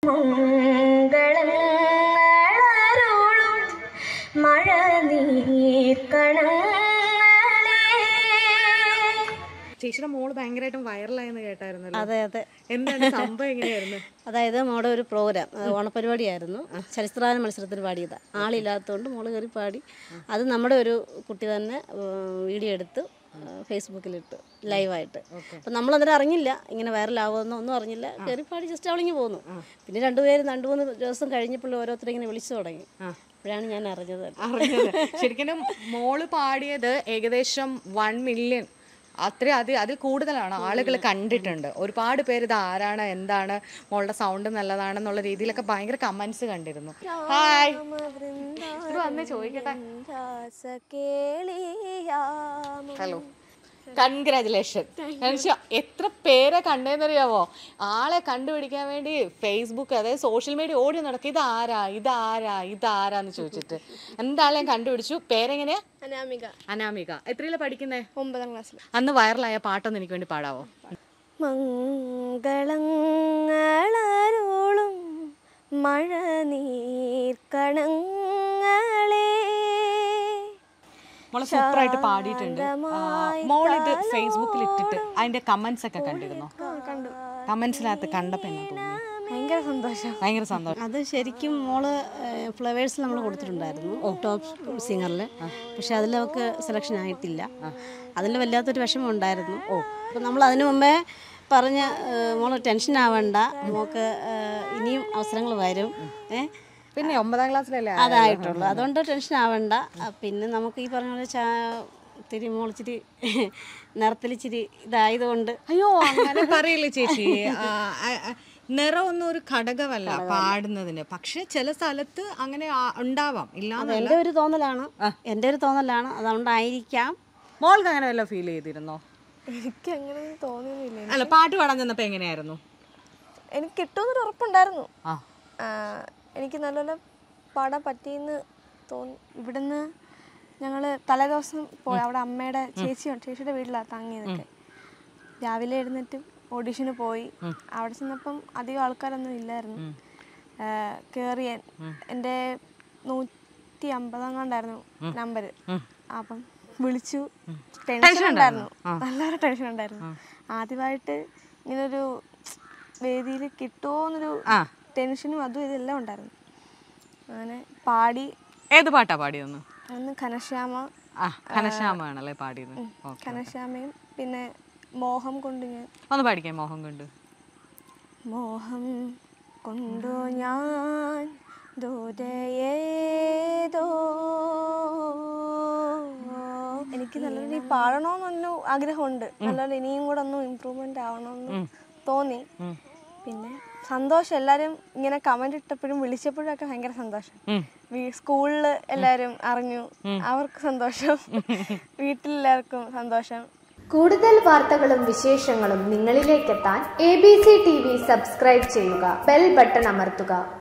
മംഗളങ്ങളരുളും മഴ നീർക്കണങ്ങളേ ചേച്ചിയുടെ മോള് ഭയങ്കരമായിട്ടും വൈറലായെന്ന് കേട്ടായിരുന്നല്ലോ അതെ അതെ എന്താണ് സംഭവം എങ്ങനെയായിരുന്നു അതായത് മോടെ ഒരു പ്രോഗ്രാം അത് ഓണപരിപാടിയായിരുന്നു ചലച്ചിത്രഗാന മത്സരത്തിന് പാടിയതാണ് ആളില്ലാത്തതുകൊണ്ട് മോള് കയറി പാടി അത് നമ്മുടെ ഒരു കുട്ടി തന്നെ ഉം, വീഡിയോ എടുത്ത് ഉം, ഫേസ്ബുക്കിലിട്ട് ലൈവായിട്ട് അപ്പം നമ്മളതിന് അറിഞ്ഞില്ല ഇങ്ങനെ വൈറലാവുമെന്നോ ഒന്നും അറിഞ്ഞില്ല കയറി പാടി ജസ്റ്റ് അവളിങ്ങ് പോന്നു പിന്നെ രണ്ടുപേരും രണ്ട് മൂന്ന് ദിവസം കഴിഞ്ഞപ്പോൾ ഓരോരുത്തരെ ഇങ്ങനെ വിളിച്ചു തുടങ്ങി അപ്പോഴാണ് ഞാൻ അറിഞ്ഞത് തന്നെ. അറിഞ്ഞത് ശരിക്കും മോള് പാടിയത് ഏകദേശം വൺ മില്യൺ അത്ര അത് അതിൽ കൂടുതലാണ് ആളുകൾ കണ്ടിട്ടുണ്ട് ഒരുപാട് പേര് ഇത് ആരാണ് എന്താണ് മോളുടെ സൗണ്ട് നല്ലതാണെന്നുള്ള രീതിയിലൊക്കെ ഭയങ്കര കമന്റ്സ് കണ്ടിരുന്നു ഹായ് ഇത് വന്ന് ചോദിക്കട്ടെ ഹലോ കൺഗ്രാചുലേഷൻ എത്ര പേരെ കണ്ടേന്നറിയാവോ ആളെ കണ്ടുപിടിക്കാൻ വേണ്ടി ഫേസ്ബുക്ക് അതായത് സോഷ്യൽ മീഡിയ ഓടി നടക്കും ഇതാരാ ഇതാരാ ഇതാരാന്ന് ചോദിച്ചിട്ട് എന്തായാലും കണ്ടുപിടിച്ചു പേരെങ്ങനെയാ അനാമിക അനാമിക എത്രയില പഠിക്കുന്നേ ഒമ്പതാം ക്ലാസ്സിൽ അന്ന് വൈറലായ പാട്ടൊന്ന് എനിക്ക് വേണ്ടി പാടാവോ മംഗളങ്ങളരുളും മഴ നീർക്കണങ്ങളേ മോളെ സൂപ്പറായിട്ട് പാടിയിട്ടുണ്ട് മോൾ ഇത് ഫേസ്ബുക്കിൽ ഇട്ടിട്ട് അതിന്റെ കമന്റ്സ് ഒക്കെ കണ്ടിരുന്നോ കണ്ടു കമന്റ്സിനകത്ത് കണ്ടപ്പോ എന്നാ തോന്നി ഭയങ്കര സന്തോഷം ഭയങ്കര സന്തോഷം അത് ശരിക്കും മോള് ഫ്ലവേഴ്സിൽ നമ്മൾ കൊടുത്തിട്ടുണ്ടായിരുന്നു ടോപ്പ് സിംഗറിൽ പക്ഷെ അതിൽ അവൾക്ക് സെലക്ഷൻ ആയിട്ടില്ല അതിൽ വല്ലാത്തൊരു വിഷമം ഉണ്ടായിരുന്നു ഓ അപ്പം നമ്മൾ അതിനു മുമ്പേ പറഞ്ഞ ഏഹ്, മോള് ടെൻഷൻ ആവണ്ട മോൾക്ക് ഏഹ്, ഇനിയും അവസരങ്ങൾ വരും ഏഹ് പിന്നെ ഒമ്പതാം ക്ലാസ്സിലല്ലേ അതായിട്ടുള്ളൂ അതുകൊണ്ട് ടെൻഷൻ ആവണ്ട ആ, പിന്നെ നമുക്ക് ഈ പറഞ്ഞ പോലെ ചാ ഇത്തിരി മോളിച്ചിരി നിറത്തിലിച്ചിരി ഇതായതുകൊണ്ട് അയ്യോ അങ്ങനെ പറയില്ലേ ചേച്ചി ആ, ആ, ആ, നിറമൊന്നും ഒരു ഘടകമല്ല പാടുന്നതിന് പക്ഷെ ചില സ്ഥലത്ത് അങ്ങനെ ആ- ഉണ്ടാവാം അത് ഇല്ലാന്നല്ല എൻ്റെ ഒരു തോന്നലാണ് എൻ്റെ ഒരു തോന്നലാണ് അതുകൊണ്ടായിരിക്കാം മോൾക്ക് അങ്ങനെ വല്ല ഫീൽ ചെയ്തിരുന്നോ എനിക്ക് അങ്ങനെ തോന്നിയൊന്നുമില്ല അല്ല പാട്ട് പാടാൻ ചെന്നപ്പോ എങ്ങനെയായിരുന്നു എനിക്ക് കിട്ടുമെന്നൊരു ഉറപ്പുണ്ടായിരുന്നു ആ ആ, എനിക്ക് നല്ലപോലെ പാടാൻ പറ്റിയെന്ന് തോന്നി ഇവിടുന്ന് ഞങ്ങൾ തലേദിവസം പോയി അവിടെ അമ്മയുടെ ചേച്ചി ചേച്ചിയുടെ വീട്ടിലാണ് തങ്ങിയതൊക്കെ രാവിലെ എഴുന്നേറ്റ് ഓഡീഷന് പോയി അവിടെ ചെന്നപ്പം അധികം ആൾക്കാരൊന്നും ഇല്ലായിരുന്നു കയറി എൻ്റെ നൂറ്റി അമ്പതാം കണ്ടായിരുന്നു നമ്പർ അപ്പം വിളിച്ചു ടെൻഷൻ ഉണ്ടായിരുന്നു നല്ലൊരു ടെൻഷൻ ഉണ്ടായിരുന്നു ആദ്യമായിട്ട് ഇങ്ങനൊരു വേദിയിൽ കിട്ടുമോന്നൊരു ടെൻഷനും അതും ഇതെല്ലാം ഉണ്ടായിരുന്നു അങ്ങനെ പാടി ഏത് പാട്ടാ പാടിയെന്ന് അന്ന് ഘനശ്യാമ ആ ഘനശ്യാമാണല്ലേ പാടിയത് ഓക്കെ ഘനശ്യാമയും പിന്നെ മോഹം കൊണ്ട് ഞാൻ ഒന്ന് പാടിക്കാൻ മോഹം കൊണ്ട് മോഹം കൊണ്ടു ഞാൻ ദൂരയേതോ എനിക്ക് നല്ലൊരു പാടണമെന്നൊരു ആഗ്രഹമുണ്ട് നല്ലപോലെ ഇനിയും കൂടെ ഒന്ന് ഇമ്പ്രൂവ്മെന്റ് ആവണമെന്ന് തോന്നി പിന്നെ സന്തോഷം എല്ലാരും ഇങ്ങനെ കമന്റ് ഇട്ടപ്പോഴും വിളിച്ചപ്പോഴും ഒക്കെ ഭയങ്കര സന്തോഷം സ്കൂളിൽ എല്ലാരും അറിഞ്ഞു അവർക്ക് സന്തോഷം വീട്ടിലെല്ലാവർക്കും സന്തോഷം കൂടുതൽ വാർത്തകളും വിശേഷങ്ങളും നിങ്ങളിലേക്കെത്താൻ A B C T V subscribe ചെയ്യുക ബെൽ ബട്ടൺ അമർത്തുക